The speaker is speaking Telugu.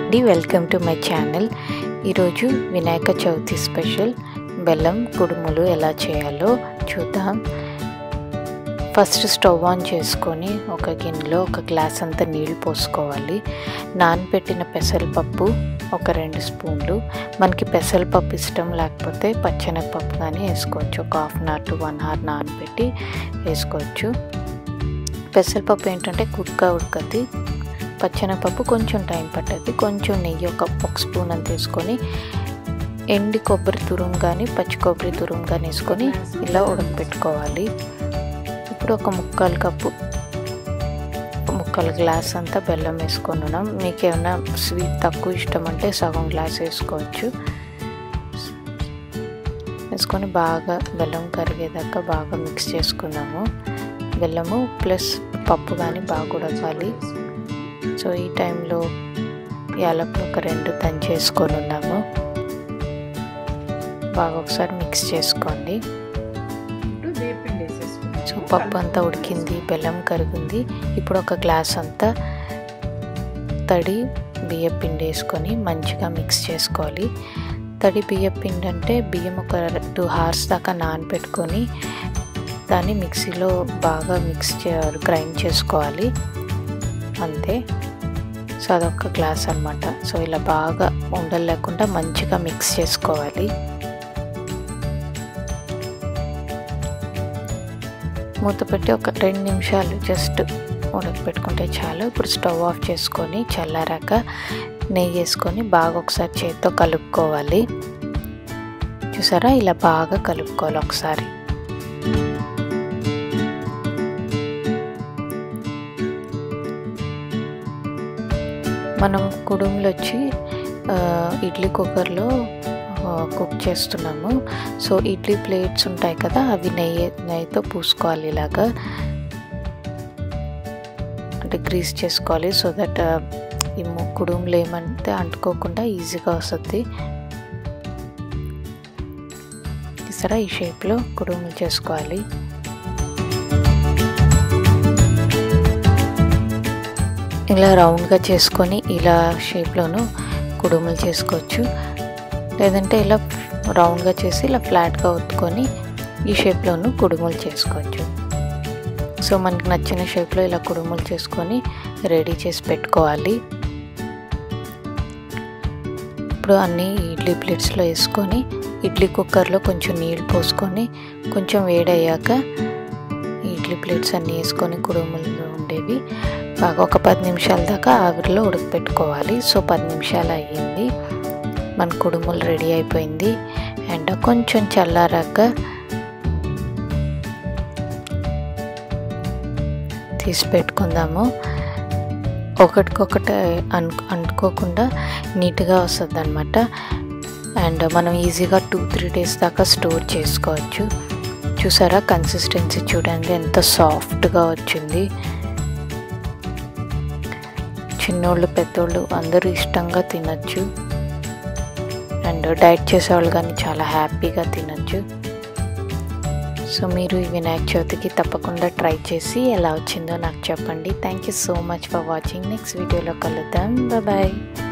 అండి వెల్కమ్ టు మై ఛానల్ ఈరోజు వినాయక చవితి స్పెషల్ బెల్లం కుడుములు ఎలా చేయాలో చూద్దాం ఫస్ట్ స్టవ్ ఆన్ చేసుకొని ఒక గిన్నెలో ఒక గ్లాస్ అంత నీళ్ళు పోసుకోవాలి నానబెట్టిన పెసరపప్పు ఒక రెండు స్పూన్లు మనకి పెసరపప్పు ఇష్టం లేకపోతే పచ్చెనగపప్పు కానీ వేసుకోవచ్చు ఒక half an hour to one hour నానబెట్టి వేసుకోవచ్చు పెసరపప్పు ఏంటంటే కుక్క ఉడకది పచ్చెనపప్పు కొంచెం టైం పట్టద్ది కొంచెం నెయ్యి ఒక ఒక స్పూన్ అంత వేసుకొని ఎండి కొబ్బరి తురుము కానీ పచ్చి కొబ్బరి తురుము కానీ వేసుకొని ఇలా ఉడకపెట్టుకోవాలి ఇప్పుడు ఒక ముక్కాలు కప్పు ముక్కలు గ్లాస్ అంతా బెల్లం వేసుకొని ఉన్నాం మీకు ఏమైనా స్వీట్ తక్కువ ఇష్టం అంటే సగం గ్లాస్ వేసుకోవచ్చు వేసుకొని బాగా బెల్లం కరిగేదాకా బాగా మిక్స్ చేసుకున్నాము బెల్లము ప్లస్ పప్పు కానీ బాగా ఉడకాలి సో ఈ టైంలో యాలకులు ఒక రెండు దంచేసుకొని ఉన్నాము బాగా ఒకసారి మిక్స్ చేసుకోండి సో పప్పు అంతా ఉడికింది బెల్లం కరిగింది ఇప్పుడు ఒక గ్లాస్ అంతా తడి బియ్య పిండి వేసుకొని మంచిగా మిక్స్ చేసుకోవాలి తడి బియ్య పిండి అంటే బియ్యం ఒక టూ హార్స్ దాకా నానబెట్టుకొని దాన్ని మిక్సీలో బాగా మిక్స్ చే గ్రైండ్ చేసుకోవాలి అంతే సో అదొక గ్లాస్ అనమాట సో ఇలా బాగా ఉండలు లేకుండా మంచిగా మిక్స్ చేసుకోవాలి మూత పెట్టి ఒక రెండు నిమిషాలు జస్ట్ ఉడకపెట్టుకుంటే చాలు ఇప్పుడు స్టవ్ ఆఫ్ చేసుకొని చల్లారాక నెయ్యి వేసుకొని బాగా ఒకసారి చేతితో కలుపుకోవాలి చూసారా ఇలా బాగా కలుపుకోవాలి ఒకసారి మనం కుడుములు వచ్చి ఇడ్లీ కుక్కర్లో కుక్ చేస్తున్నాము సో ఇడ్లీ ప్లేట్స్ ఉంటాయి కదా అవి నెయ్యి నెయ్యితో పూసుకోవాలి ఇలాగా అంటే గ్రీస్ చేసుకోవాలి సో దట్ ఈ కుడుములు ఏమంటే అంటుకోకుండా ఈజీగా వస్తుంది సరే ఈ షేప్లో కుడుములు చేసుకోవాలి ఇలా రౌండ్గా చేసుకొని ఇలా షేప్లోను కుడుములు చేసుకోవచ్చు లేదంటే ఇలా రౌండ్గా చేసి ఇలా ఫ్లాట్గా ఒత్తుకొని ఈ షేప్లోను కుడుములు చేసుకోవచ్చు సో మనకి నచ్చిన షేప్లో ఇలా కుడుములు చేసుకొని రెడీ చేసి పెట్టుకోవాలి ఇప్పుడు అన్నీ ఇడ్లీ ప్లేట్స్లో వేసుకొని ఇడ్లీ కుక్కర్లో కొంచెం నీళ్ళు పోసుకొని కొంచెం వేడయ్యాక ఇడ్లీ ప్లేట్స్ అన్నీ వేసుకొని కుడుములు ఉండేవి బాగా ఒక పది నిమిషాల దాకా ఆవిరిలో ఉడకపెట్టుకోవాలి సో పది నిమిషాలు అయ్యింది మన కుడుములు రెడీ అయిపోయింది అండ్ కొంచెం చల్లారాక తీసి పెట్టుకుందాము ఒకటికొకటి అను అంటుకోకుండా నీట్గా వస్తుంది అనమాట అండ్ మనం ఈజీగా టూ త్రీ డేస్ దాకా స్టోర్ చేసుకోవచ్చు చూసారా కన్సిస్టెన్సీ చూడండి ఎంత సాఫ్ట్గా వచ్చింది చిన్నోళ్ళు పెద్దోళ్ళు అందరూ ఇష్టంగా తినచ్చు అండ్ డైట్ చేసేవాళ్ళు కానీ చాలా హ్యాపీగా తినచ్చు సో మీరు ఈ వినాయక చవితికి తప్పకుండా ట్రై చేసి ఎలా వచ్చిందో నాకు చెప్పండి thank you so much for watching next వీడియోలో కలుద్దాం బాయ్